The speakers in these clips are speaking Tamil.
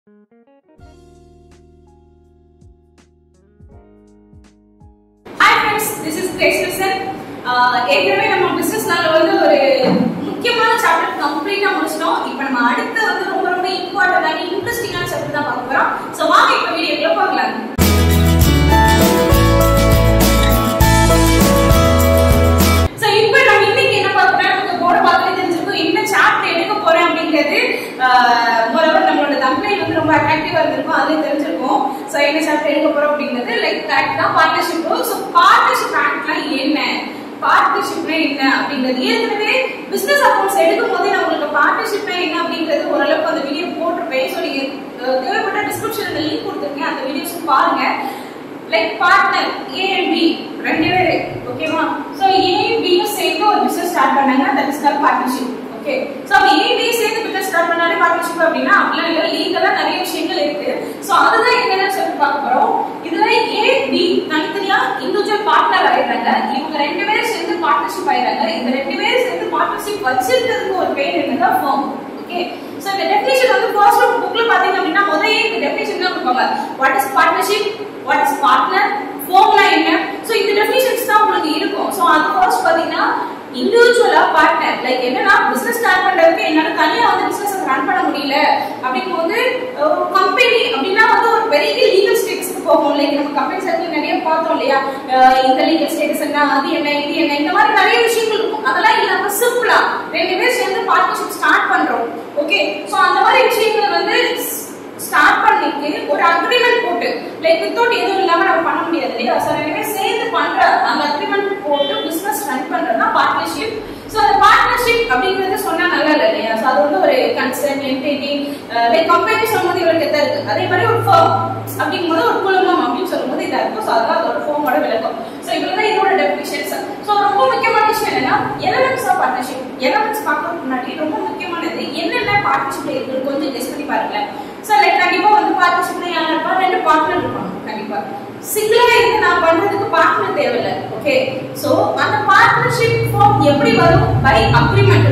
hi friends this is Grace Krishnan ஏற்கனவே நம்ம பிசினஸ்னால வந்து ஒரு முக்கியமான சாப்டர் கம்ப்ளீட்டா முடிச்சிட்டோம் இப்போ நம்ம அடுத்து வந்து ரொம்ப ரொம்ப இம்பார்ட்டன்டான இன்ட்ரெஸ்டிங்கான சாப்டர் தான் பார்க்க போறோம் ஸோ வாங்க இப்போ வீடியோக்குள்ள பார்க்கலாம் ஸோ இப்போ நம்ம இன்னைக்கு என்ன பார்க்க போறோம் நமக்கு போர்டு பார்க்கவே தெரிஞ்சிருக்கும் என்ன சாப்டர் எடுக்க போறேன் அப்படிங்கிறது மொரவர் நம்மளோட தம்பளை வந்து ரொம்ப அட்ராக்டிவா இருந்திருக்கும் அதுவே தெரிஞ்சிருக்கும் ஸோ என்ன சாப்டர் எடுக்க போறோம் அப்படிங்கிறது லைக் கரெக்ட் தான் பார்ட்னர்ஷிப் ஸோ பார்ட்னர்ஷிப் ஆக்ட்லாம் என்ன பார்ட்னர்ஷிப்னா என்ன அப்படிங்கிறது ஏற்கனவே பிசினஸ் அக்கௌண்ட்ஸ் எடுக்கும் போதே நான் உங்களுக்கு பார்ட்னர்ஷிப்னா என்ன அப்படிங்கிறது ஓரளவுக்கு அந்த வீடியோ போட்டிருப்பேன் ஸோ நீங்க அஹ், தேவைப்பட்ட டிஸ்கிரிப்ஷன்ல லிங்க் கொடுத்துருக்கேன் அந்த வீடியோஸ் பாருங்க like partner A and B ரெண்டு பேரு ஓகேவா சோ ஏ பி சேர்ந்து ஒரு பிசினஸ் ஸ்டார்ட் பண்ணாங்க that is call partnership okay so அப்ப ஏ பி சேர்ந்து பிசினஸ் ஸ்டார்ட் பண்ணாலே பார்ட்னர்ஷிப் அப்படின்னா அப்படிலாம் இல்ல லீகலா நிறைய விஷயங்கள் இருக்கு சோ அதுதான் என்னன்னு சொல்லி பார்க்க போறோம் இதுல ஏ பி தனித்தனியா இண்டிவிஜுவல் பார்ட்னர் ஆயிடுறாங்க இவங்க ரெண்டு பேரும் சேர்ந்து பார்ட்னர்ஷிப் ஆயிடுறாங்க இந்த ரெண்டு பேரும் சேர்ந்து பார்ட்னர்ஷிப் வச்சிருக்கிறதுக்கு ஒரு பேர் என்னன்னா ஃபார்ம் ஓகே சோ இந்த டெஃபினிஷன் வந்து ஃபர்ஸ்ட் புக்ல பாத்தீங்க அப்படின்னா முதல்ல இந்த டெஃபினிஷன் தான் கொடுப்பாங்க what is partnership what is partner formula என்ன சோ இந்த டெஃபினிஷன்ஸ் தான் உங்களுக்கு இருக்கும் சோ அது ஃபர்ஸ்ட் பாத்தீங்கன்னா இண்டிவிஜுவலா பார்ட்னர் லைக் என்னன்னா பிசினஸ் ஸ்டார்ட் பண்றதுக்கு என்னால தனியா வந்து பிசினஸ் ரன் பண்ண முடியல அப்படிங்கும்போது ஒரு கம்பெனி அப்படின்னா வந்து ஒரு பெரிய லீகல் ஸ்டேட்டஸ்க்கு போகும் லைக் நம்ம கம்பெனி சர்க்கிள் நிறைய பார்த்தோம் இல்லையா அஹ் இந்த லீகல் ஸ்டேட்டஸ் என்ன அது என்ன இது என்ன இந்த மாதிரி நிறைய விஷயங்கள் இருக்கும் அதெல்லாம் இல்லாம சிம்பிளா ரெண்டு பேர் சேர்ந்து பார்ட்னர்ஷிப் ஸ்டார்ட் பண்றோம் ஓகே சோ அந்த மாதிரி விஷயங்கள் வந்து ஸ்டார்ட் பண்ணிட்டு ஒரு அக்ரிமெண்ட் போட்டு லைக் வித்தவுட் எதுவும் இல்லாம நம்ம பண்ண முடியாது இல்லையா ஸோ ரெண்டு பேரும் சேர்ந்து பண்ற அந்த அக்ரிமெண்ட் போட்டு பிசினஸ் ரன் பண்றதுனா பார்ட்னர்ஷிப் ஸோ அந்த பார்ட்னர்ஷிப் அப்படிங்கிறது சொன்னா நல்லா இல்லை இல்லையா ஸோ அது வந்து ஒரு கன்சர்ன் என்டிட்டி லைக் கம்பெனி சொல்லும்போது இவருக்கு எத்தனை இருக்கு அதே மாதிரி ஒரு ஃபர்ம் அப்படிங்கும்போது ஒரு குழுமம் அப்படின்னு சொல்லும்போது இதா இருக்கும் ஸோ அதான் அதோட ஃபோமோட விளக்கம் ஸோ இவ்வளவுதான் இதோட டெபினிஷன்ஸ் ஸோ ரொம்ப முக்கியமான விஷயம் என்னன்னா எலமெண்ட்ஸ் ஆஃப் பார்ட்னர்ஷிப் எலமெண்ட்ஸ் பார்க்கறதுக்கு முன்னாடி ரொம்ப முக்கியமானது என்னென்ன பார்ட்னர்ஷிப் இருக்கு கொஞ்சம் கெஸ் பண்ணி பாருங்களேன் ஸோ லைக் கண்டிப்பா வந்து பார்ட்னர்ஷிப்ல யார் இருப்பா ரெண்டு பார்ட்னர் இருப்பாங்க கண்டிப்பா சிங்கிளா இருந்து நான் பண்றதுக்கு பார்ட்னர் தேவையில்லை ஓகே சோ அந்த பார்ட்னர்ஷிப் ஃபார்ம் எப்படி வரும் பை அக்ரிமெண்ட்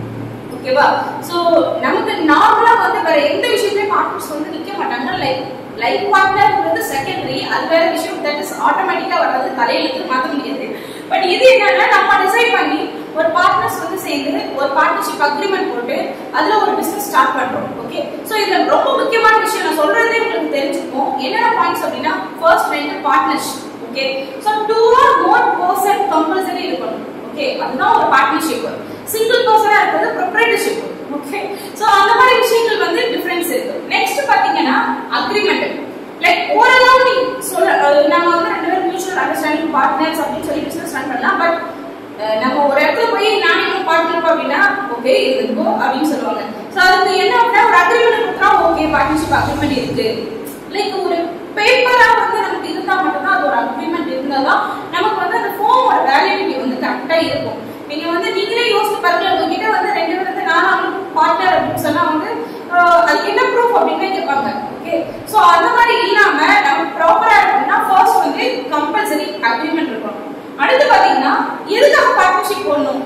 ஓகேவா சோ நமக்கு நார்மலா வந்து வேற எந்த விஷயத்துலயும் பார்ட்னர்ஸ் வந்து நிக்க மாட்டாங்க லைக் லைஃப் பார்ட்னர்ங்கிறது செகண்டரி அது வேற விஷயம் தட் இஸ் ஆட்டோமேட்டிக்கா வர்றது தலையெழுத்து மாத்த முடியாது பட் இது என்னன்னா நம்ம டிசைட் பண்ணி ஒரு பார்ட்னர்ஸ் வந்து சேர்ந்து ஒரு பார்ட்னர்ஷிப் அக்ரிமெண்ட் போட்டு அதுல ஒரு பிசினஸ் ஸ்டார்ட் பண்றோம் ஓகே சோ இதுல ரொம்ப முக்கியமான விஷயம் நான் சொல்றதே உங்களுக்கு தெரிஞ்சுக்கும் என்னென்ன பாயிண்ட்ஸ் அப்படின்னா first mind partnership okay so two or more person compulsory இருக்கணும் ஓகே அதுதான் ஒரு பார்ட்னர்ஷிப் சிங்கிள் பர்சனா இருக்கிறது ப்ரொப்ரைட்டர்ஷிப் ஓகே சோ அந்த மாதிரி விஷயங்கள் வந்து டிஃபரன்ஸ் இருக்கு நெக்ஸ்ட் பாத்தீங்கன்னா அக்ரிமெண்ட் லைக் ஓரளவு நீ சொல்ல அஹ் நம்ம வந்து ரெண்டு பேரும் மியூச்சுவல் அண்டர்ஸ்டாண்டிங் பார்ட்னர்ஸ் அப்படின்னு சொல்லி பிசினஸ் ரன் பண்ணலாம் பட் நம்ம ஒரு இடத்துல போய் நான் இன்னும் பார்ட்னர் அப்படின்னா ஓகே இருந்துக்கோ அப்படின்னு சொல்லுவாங்க சோ அதுக்கு என்ன அப்படின்னா ஒரு அக்ரிமெண்ட் கொடுத்தா ஓகே பார்ட்னர்ஷிப் அக்ரிமெண்ட் இருக்கு லைக் ஒரு பேப்பரா வந்து நமக்கு இருந்தா மட்டும்தான் அது ஒரு அக்ரிமெண்ட் இருந்தாதான் நமக்கு வந்து அந்த ஃபோமோட வேலிடிட்டி வந்து கரெக்டா இருக்கும் நீங்க வந்து நீங்களே யோசிச்சு பாருங்க உங்ககிட்ட வந்து ரெண்டு பேர் வந்து நானும் பார்ட்னர் அப்படின்னு சொன்னா வந்து ஆஹ், அதுக்கு என்ன ப்ரூஃப் அப்படின்னு கேட்பாங்க ஓகே சோ அந்த மாதிரி இல்லாம நம்ம ப்ராப்பரா இருக்கணும்னா ஃபர்ஸ்ட் வந்து கம்பல்சரி அக்ரிமெண்ட் இருக்கணும் அடுத்து பாத்தீங்கன்னா எதுக்காக பார்ட்னர்ஷிப் போடணும்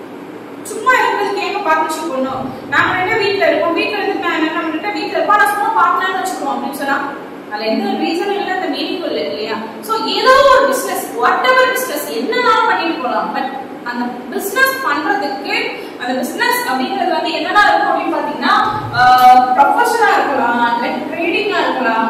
சும்மா இருக்கிறதுக்கு ஏங்க பார்ட்னர்ஷிப் பண்ணணும் நாம ரெண்டு வீட்ல இருக்கோம் வீட்ல இருந்து நான் என்ன பண்ணிட்டு வீட்ல இருப்போம் நான் சும்மா பார்ட்னர் வச்சுக்கிறோம் அப்படின்னு சொன்னா அதுல எந்த ஒரு ரீசனும் இல்லை அந்த மீனிங் இல்லை இல்லையா சோ ஏதோ ஒரு பிசினஸ் வாட் எவர் பிசினஸ் என்னனாலும் பண்ணிட்டு போகலாம் பட் அந்த பிசினஸ் பண்றதுக்கு அந்த பிசினஸ் அப்படிங்கிறது வந்து என்னென்ன இருக்கும் அப்படின்னு பாத்தீங்கன்னா ப்ரொஃபஷனா இருக்கலாம் லைக் ட்ரேடிங்கா இருக்கலாம்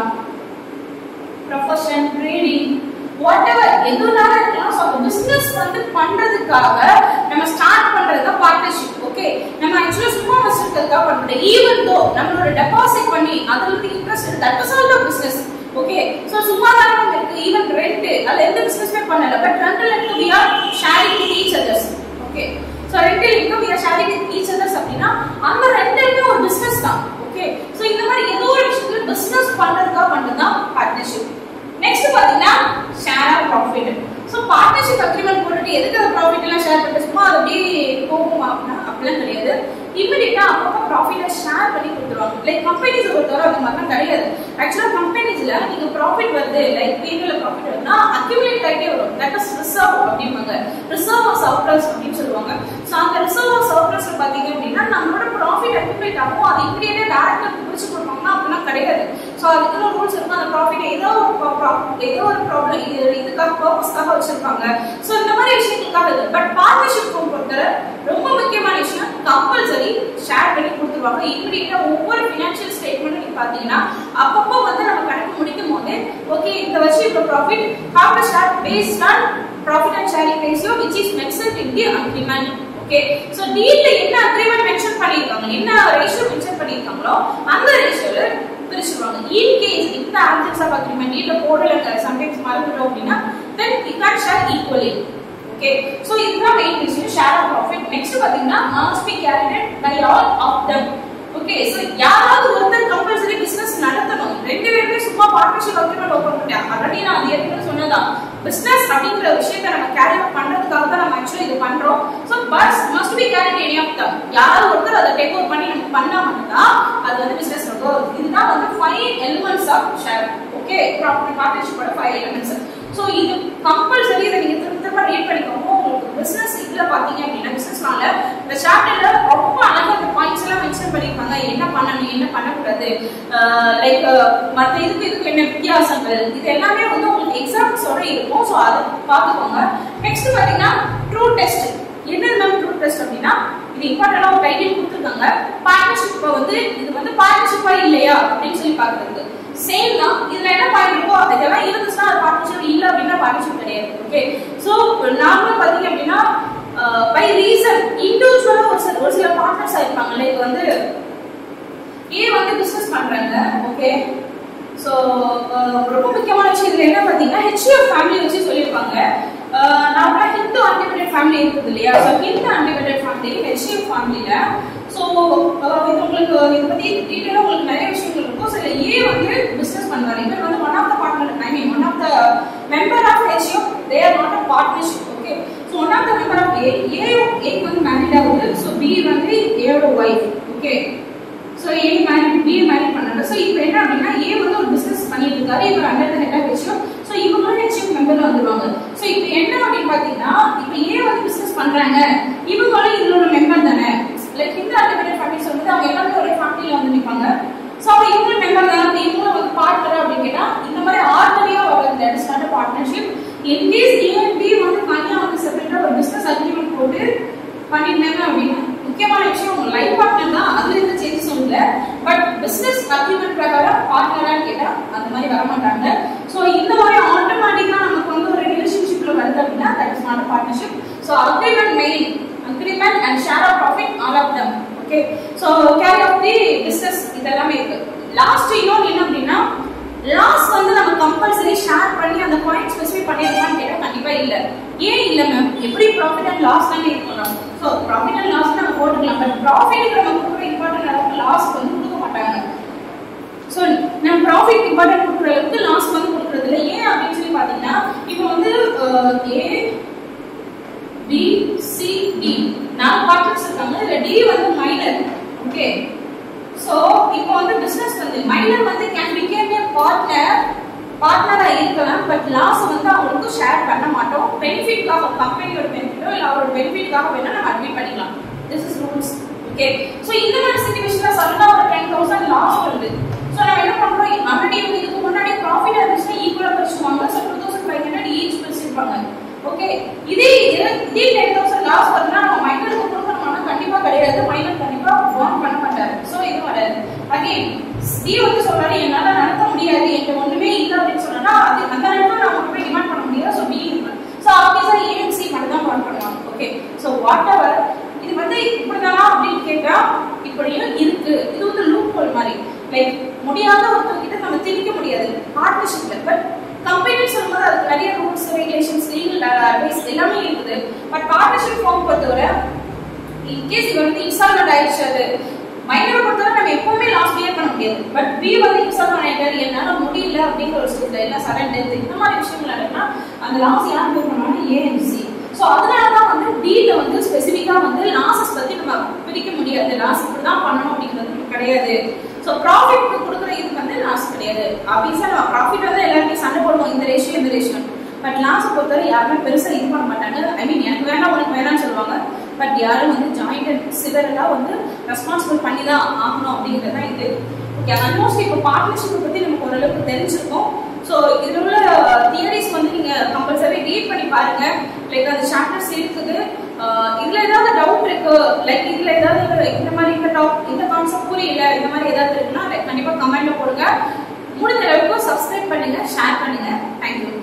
ப்ரொஃபஷன் ட்ரேடிங் வாட் எவர் எதுனாலும் இருக்கலாம் ஸோ அந்த பிஸ்னஸ் வந்து பண்றதுக்காக நம்ம ஸ்டார்ட் பண்றது தான் பார்ட்னர்ஷிப் ஓகே நம்ம ஆக்சுவலாக சும்மா வச்சிருக்கிறதுக்காக பண்ணுறது ஈவன் தோ நம்மளோட டெபாசிட் பண்ணி அதுல இருந்து interest that is also business okay so சும்மா தான் நம்ம இருக்கு ஈவன் ரெண்ட் அதுல எந்த பிஸ்னஸ்மே பண்ணல but rental income we are sharing with each others okay so rental income we are sharing with each others அப்படின்னா அந்த ரெண்டலுமே ஒரு பிஸ்னஸ் தான் ஓகே ஸோ இந்த மாதிரி ஏதோ ஒரு விஷயத்துல பிஸ்னஸ் பண்றதுக்காக பண்ணது தான் பார்ட்னர்ஷிப் நெக்ஸ்ட் பாத்தீங்கன்னா share of profit so partnership agreement போட்டுட்டு எதுக்கு அந்த ப்ராஃபிட் எல்லாம் ஷேர் பண்ணிட்டு சும்மா அது அப்படியே போகுமா அப்படின்னா அப்படிலாம் கிடையாது இமிடியட்டா அப்பப்போ ப்ராஃபிட்டை ஷேர் பண்ணி கொடுத்துருவாங்க லைக் கம்பெனிஸ் பொறுத்தவரை அந்த மாதிரிலாம் கிடையாது ஆக்சுவலா கம்பெனிஸ்ல நீங்க ப்ராஃபிட் வருது லைக் பீரியட்ல ப்ராஃபிட் வருதுன்னா அக்யூமுலேட் ஆகிட்டே வரும் தட் இஸ் ரிசர்வ் அப்படிம்பாங்க ரிசர்வ் ஆஃப் சர்ப்ளஸ் அப்படின்னு சொல்லுவாங்க ஸோ ஸோ அந்த ரிசர்வ் சர்ப்ளஸ்ல பாத்தீங்க அப்படின்னா நம்மளோட ப்ராஃபிட் அக்யூமுலேட் ஆகும் அது இமீடியட்டா டேரக்டருக்கு பிரிச்சு கொடுப்பாங்கன்னா அப்படிலாம் கிடையாது ஸோ அதுக்குன்னு ரூல்ஸ் இருக்கும் அந்த ப்ராஃபிட் ஏதோ ஒரு pro- pro- ஏதோ ஒரு ப்ராப்ளம் இது இதுக்காக பர்பஸ்க்காக வச்சிருப்பாங்க ஸோ இந்த மாதிரி விஷயங்களுக்காக இது பட் பார்ட்னர்ஷிப் பொறுத்தவரை ரொம்ப முக்கியமான விஷயம் கம்பல்சரி ஷேர் பண்ணி கொடுத்துருவாங்க இமீடியட்டா ஒவ்வொரு ஃபினான்ஷியல் ஸ்டேட்மெண்ட் நீங்க பாத்தீங்கன்னா அப்பப்போ வந்து நம்ம கணக்கு முடிக்கும் போது ஓகே இந்த வருஷம் இப்போ profit have to share based on profit and sharing ratio which is mention in the agreement okay so டீல்ல என்ன அக்ரிமெண்ட் மென்ஷன் பண்ணிருக்காங்க என்ன ரேஷியோ மென்ஷன் பண்ணிருக்காங்களோ அந்த ரேஷியோல பிரிச்சுருவாங்க இன் கேஸ் இந்த ஆர்டிகல்ஸ் ஆஃப் அக்ரிமெண்ட் இல்ல போடல சம்டைம்ஸ் மறந்துட்டோம் அப்படின்னா then you can share equally okay so இதுதான் மெயின் விஷயம் ஷேர் ஆஃப் ப்ராஃபிட் நெக்ஸ்ட் பாத்தீங்கன்னா must be carried by all of them okay so யாராவது ஒருத்தர் கம்பல்சரி பிசினஸ் நடத்தணும் ரெண்டு பேருமே சும்மா பார்ட்னர்ஷிப் அக்ரிமெண்ட் ஓபன் பண்ணிட்டாங்க ஆல்ரெடி நான் அது ஏற்கனவே சொன்னதான் பிசினஸ் அப்படிங்கிற விஷயத்தை நம்ம கேரி அவுட் பண்றதுக்காக தான் நம்ம ஆக்சுவலி இது பண்றோம் so bus must be carried any of them யாராவது ஒருத்தர் அதை டேக் ஓவர் பண்ணி நம்ம பண்ணா மட்டும்தான் அது வந்து பிசினஸ் இருக்கும் இதுதான் வந்து five elements of share okay property பார்ட்னர்ஷிப்போட ஃபைவ் எலிமெண்ட்ஸ் சோ இது கம்பல்சரி இதை நீங்க திரும்ப திரும்ப ரீட் பண்ணிக்கோங்க உங்களுக்கு பிசினஸ் இதுல பாத்தீங்க அப்படின்னா பிசினஸ்னால இந்த சாப்டர்ல ரொம்ப அழகா இந்த பாயிண்ட்ஸ் எல்லாம் மென்ஷன் பண்ணிருப்பாங்க என்ன பண்ணணும் என்ன பண்ணக்கூடாது லைக் மத்த இதுக்கு இதுக்கு என்ன வித்தியாசங்கள் இது எல்லாமே வந்து உங்களுக்கு எக்ஸாம்பிள்ஸோட இருக்கும் ஸோ அதை பார்த்துக்கோங்க நெக்ஸ்ட் பாத்தீங்கன்னா ட்ரூ டெஸ்ட் என்ன மேம் ட்ரூ டெஸ்ட் அப்படின்னா இது இம்பார்ட்டன்டா ஒரு டைட்டில் கொடுத்துருக்காங்க பார்ட்னர்ஷிப் வந்து இது வந்து பார்ட்னர்ஷிப்பா இல்லையா அப்படின்னு சொல்லி பாக்குறது சேம் தான் இதுல என்ன பாயிண்ட் இருக்கோ இதெல்லாம் இருந்துச்சுன்னா அது பார்ட்னர்ஷிப் இல்ல அப்படின்னா பார்ட்னர்ஷிப் கிடையாது ஓகே சோ நார்மலா பாத்தீங்க அப்படின்னா பை ரீசன் இண்டிவிஜுவலா ஒரு சில ஒரு சில பார்ட்னர்ஸ் ஆயிருப்பாங்க லைக் வந்து ஏ வந்து பிசினஸ் பண்றாங்க ஓகே சோ ரொம்ப முக்கியமான விஷயம் இதுல என்ன பாத்தீங்கன்னா ஹெச்எஃப் ஃபேமிலி வச்சு சொல்லியிருப்பாங்க நார்மலா ஹிந்து அன்டிபெண்டட் ஃபேமிலி இருக்குது இல்லையா ஸோ ஹிந்து அன்டிபெண்டட் ஃபேமிலி ஹெச்எஃப் ஃபேமிலியில ஸோ இது உங்களுக்கு இதை பத்தி டீட்டெயிலாக உங்களுக்கு நிறைய விஷயங்கள் இருக்கும் சில ஏ வந்து பிசினஸ் பண்ணுவாரு இவர் வந்து one of the partner I mean one of the member of HF they are not a partnership okay so one of the member of A A ஏக்கு வந்து மேரிட் ஆகுது ஸோ பி வந்து ஏயோட wife okay so A married B married பண்ணாங்க ஸோ இப்போ என்ன அப்படின்னா ஏ வந்து ஒரு பிசினஸ் பண்ணிட்டு இருக்காரு இவர் under the head of HF so இவங்களும் ஹெச்எஃப் மெம்பர்ல வந்துருவாங்க ஸோ இப்போ என்ன அப்படின்னு பார்த்தீங்கன்னா இப்போ ஏ வந்து பிசினஸ் பண்றாங்க இவங்களும் இதோட மெம்பர் தானே லைக் இந்த அண்டர் ஃபேமிலி சொல்லுது அவங்க எல்லாமே ஒரே ஃபேமிலியில வந்து நிற்பாங்க ஸோ அவங்க இவங்களும் மெம்பர் தானே அப்போ இவங்களும் வந்து பார்ட்னர் அப்படின்னு கேட்டா இந்த மாதிரி ஆர்டினரியா வர்றது that is not partnership in case A and B வந்து தனியாக வந்து செப்பரேட்டா ஒரு பிசினஸ் அக்ரிமெண்ட் போட்டு பண்ணிருந்தாங்க அப்படின்னா முக்கியமான விஷயம் உங்க லைஃப் பார்ட்னர் தான் அதுல எந்த சேஞ்சஸும் இல்ல பட் பிசினஸ் அக்ரிமெண்ட் பிரகாரம் பார்ட்னரான்னு கேட்டா அந்த மாதிரி வர மாட்டாங்க ஸோ இந்த மாதிரி ஆட்டோமேட்டிக்கா நமக்கு வந்து ஒரு ரிலேஷன்ஷிப்ல வருது அப்படின்னா that is not partnership so agreement main agreement and share of profit all of them okay so carry of the business இதெல்லாமே இருக்கு லாஸ்ட் இன்னொன்று என்ன அப்படின்னா லாஸ் வந்து நம்ம கம்பல்சரி ஷேர் பண்ணி அந்த பாயிண்ட் ஸ்பெசிஃபை பண்ணிருக்கோம்னு கேட்டா கண்டிப்பா இல்ல ஏன் இல்ல மேம் எப்படி ப்ராஃபிட் அண்ட் லாஸ் தானே இருக்கணும் ஸோ ப்ராஃபிட் அண்ட் லாஸ் நம்ம போட்டுக்கலாம் பட் ப்ராஃபிட் நம்ம கொடுக்குற இம்பார்ட்டன்ட் அளவுக்கு லாஸ் வந்து கொடுக்க மாட்டாங்க ஸோ நம்ம ப்ராஃபிட் இம்பார்ட்டன்ட் கொடுக்குற அளவுக்கு லாஸ் வந்து கொடுக்குறது இல்லை ஏன் அப்படின்னு சொல்லி பார்த்தீங்கன்னா இப்போ வந்து ஏ பி சி டி நாலு பார்ட்னர்ஸ் இருக்காங்க இதுல டி வந்து மைனர் ஓகே சோ இப்போ வந்து பிசினஸ் வந்து மைனர் வந்து கேன் பிகேம் ஏ பார்ட்னர் பார்ட்னரா இருக்கலாம் பட் லாஸ் வந்து அவங்களுக்கு ஷேர் பண்ண மாட்டோம் பெனிஃபிட்காக கம்பெனியோட பெனிஃபிட்டோ இல்ல அவரோட பெனிஃபிட்காக வேணா நம்ம அட்மிட் பண்ணிக்கலாம் this is rules okay so இந்த மாதிரி சிச்சுவேஷன்ல சடனா ஒரு டென் தௌசண்ட் லாஸ் வருது சோ நம்ம என்ன பண்றோம் ஆல்ரெடி வந்து இதுக்கு முன்னாடி ப்ராஃபிட் இருந்துச்சுன்னா ஈக்குவலா பிரிச்சுவாங்க so two thousand five hundred each பிரிச்சிருப்பாங்க ஓகே இதே இதே இதே டென் தௌசண்ட் லாஸ் வருதுன்னா நம்ம மைனருக்கு கொடுக்கணும்னா கண்டிப்பா கிடையாது மைனர் கண்டிப்பா வார்ன் பண்ண மாட்டாரு சோ இது வராது அகைன் சி வந்து சொல்றாரு என்னால நடத்த முடியாது என்கிட்ட ஒண்ணுமே இல்லை அப்படின்னு சொன்னா அது அந்த நேரத்துல நான் ஒண்ணுமே டிமாண்ட் பண்ண முடியாது சோ பி சோ ஆப்வியஸா ஏஎம்சி மட்டும் தான் வார்ன் பண்ணுவாங்க ஓகே சோ வாட் எவர் இது வந்து இப்படிதானா அப்படின்னு கேட்டா இப்படியும் இருக்கு இது வந்து லூப் ஹோல் மாதிரி லைக் முடியாத ஒருத்தவங்க நம்ம திணிக்க முடியாது பார்ட்னர்ஷிப்ல பட் கம்பெனி சொல்லும்போது அதுக்கு நிறைய ரூல்ஸ் ரெகுலேஷன்ஸ் லீகல் அட்வைஸ் எல்லாமே இருக்குது பட் பார்ட்னர்ஷிப் ஃபார்ம் பொறுத்தவரை இன்கேஸ் இது வந்து இன்ஸ்டால்மெண்ட் ஆயிடுச்சு அது மைனரை பொறுத்தவரை நம்ம எப்பவுமே லாஸ் கிளியர் பண்ண முடியாது பட் பி வந்து இன்ஸ்டால்மெண்ட் ஆயிட்டாரு என்னால முடியல அப்படிங்கிற ஒரு ஸ்டேஜ்ல இல்ல சடன் டெத் இந்த மாதிரி விஷயங்கள் நடக்குன்னா அந்த லாஸ் யார் பே பண்ணுவாங்க ஏஎம்சி ஸோ அதனால தான் வந்து டீல வந்து ஸ்பெசிஃபிக்கா வந்து லாசஸ் பத்தி நம்ம பிரிக்க முடியாது லாஸ் இப்படி தான் பண்ணணும் அப்படிங்கிறது கிடையாது ஸோ ப்ராஃபிட் கொடுக்குற இது வந்து லாஸ் கிடையாது ஆப்வியஸா நம்ம ப்ராஃபிட் வந்து எல்லாருமே சண்டை போடுவோம் இந்த ரேஷியோ இந்த ரேஷியோ பட் லாஸ் பொறுத்தவரை யாருமே பெருசா இது பண்ண மாட்டாங்க ஐ மீன் எனக்கு வேணாம் உனக்கு வேணாம்னு சொல்லுவாங்க பட் யாரும் வந்து ஜாயிண்ட் அண்ட் சிவரெல்லாம் வந்து ரெஸ்பான்சிபிள் பண்ணி தான் ஆகணும் அப்படிங்கிறது தான் இது ஓகே ஆல்மோஸ்ட் இப்போ பார்ட்னர்ஷிப்பை பற்றி நமக்கு ஓரளவுக்கு தெரிஞ்சிருக்கோம் ஸோ இதில் உள்ள தியரிஸ் வந்து நீங்கள் கம்பல்சரி ரீட் பண்ணி பாருங்க லைக் அந்த சாப்டர்ஸ் இருக்குது ஆஹ் இதுல ஏதாவது டவுட் இருக்கு லைக் இதுல ஏதாவது இந்த மாதிரி இந்த டாப் இந்த கான்செப்ட் புரியல இந்த மாதிரி ஏதாவது இருக்குன்னா like கண்டிப்பா கமெண்ட்ல போடுங்க முடிஞ்ச அளவுக்கு சப்ஸ்கிரைப் பண்ணுங்க ஷேர் பண்ணுங்க தேங்க்யூ